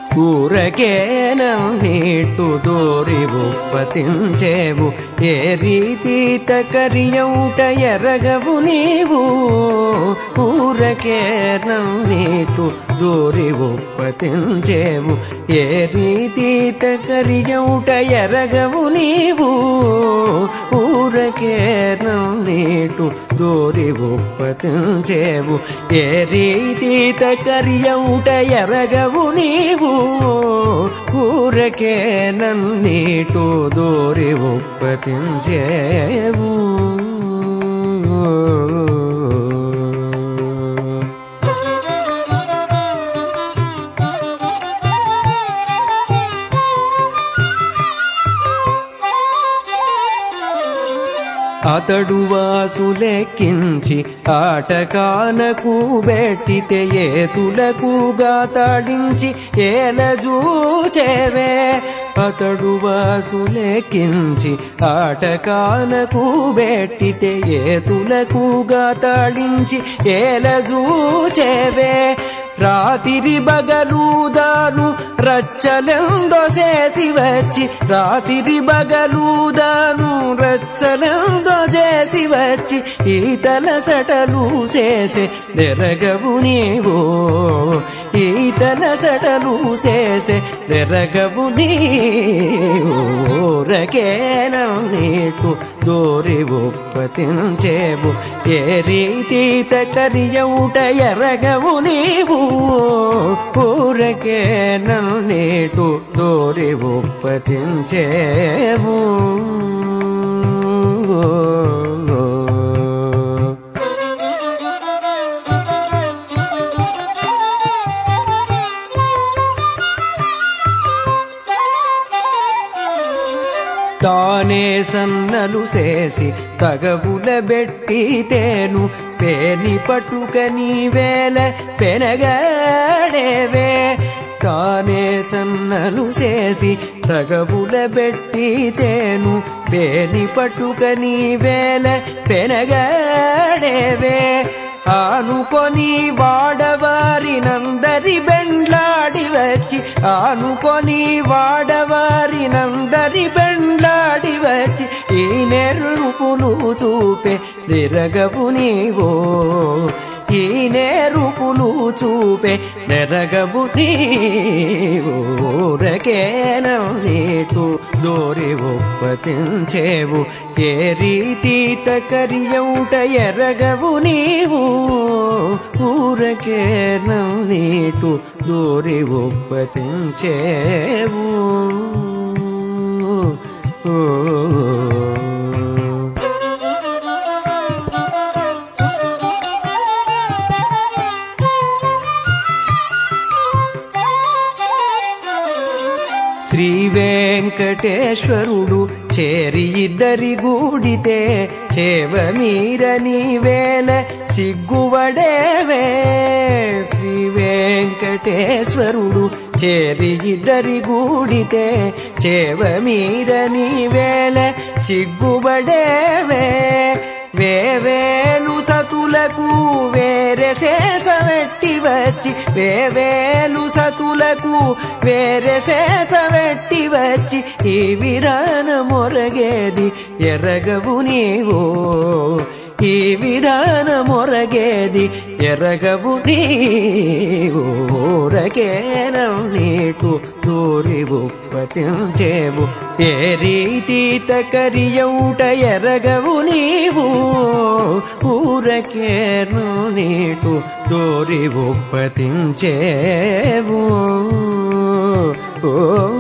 ఊరకేనీటు దూరి ఉప్పతించేవు ఏ రీతి తకరియౌట ఎరగవు నీవు ఊరకేనీటు దూరి ఉప్పతించేవు ఏ రీతి తకరియౌట ఎరగవు నీవు ఊరకేనీటు దూరి ఉప్పతించేవు ఏ రీతి తకరియౌట ఎరగవు నీవు ఊరకే నన్నీటు దూరి ఉప్పతించేవు అతడు వాసులెక్కించి ఆటకానకు బెట్టితే ఏతులకు గాతాడించి ఏలజూచేవే అతడు వాసులెక్కించి ఆటకానకు బెట్టితే ఏతులకు గాతాడించి ఏలజూచేవే రాతిరి బగలూదాను రచ్చలెందో చేసి వచ్చి రాతిరి బగలూదాను రచ్చలెందో చేసి వచ్చి ఈతల సటలు చేసే నెరగవు నీవో ఈతల సటలు చేసే నెరగవు నీరకేనం నీటు దోరి ఉప్పతించేవు ఏ రీతి తకరియౌట ఎరగవు నీవు ఊరకే నన్నేటు దోరి ఉప్పతించేవు తానే సన్నలు చేసి తగవుల బెట్టితేను పేని పట్టుక నీ వేల పెనగాడేవే తానే సన్నలు చేసి తగవుల బెట్టితేను పేని పట్టుక నీ వేల పెనగాడేవే ఆనుకొని వాడవారినందరి బెండ్లాడి వచ్చి ఆనుకొని వాడవారినందరి బెండ్లాడి వచ్చి ఈ నెరుపులు చూపే నిరగవు నీవో ఈ నేరుపులు చూపే నెరగవు నీవూరకేనం నీటు దోరి ఒప్పతించేవు ఏ రీతి తకరియౌట ఎరగవు నీవు ఊరకేనం నీటు దోరి ఒప్పతించేవు ఓ శ్రీ వెంకటేశ్వరుడు చేరి ఇద్దరి గూడితే చేవ మీర నీవేల సిగ్గువడేవే శ్రీ వెంకటేశ్వరుడు చేరి ఇద్దరి గూడితే చేవ మీర నీవేల సిగ్గుబడేవే వేవేలు సతులకు వేరే శేషమెట్టి వచ్చి వేవేలు సతులకు వేరే శేషమెట్టి వచ్చి ఈ విధాన మొరగేది ఎరగవు నీవో ఈ విధాన మొరగేది ఎరగవు నీవోరకేనం నీకు దూరి ఉప్పతించేవు ఏ రీతి తకరియౌట ఎరగవు నీవు ఊరకేను నీటు దూరి ఉప్పతించేవు ఓ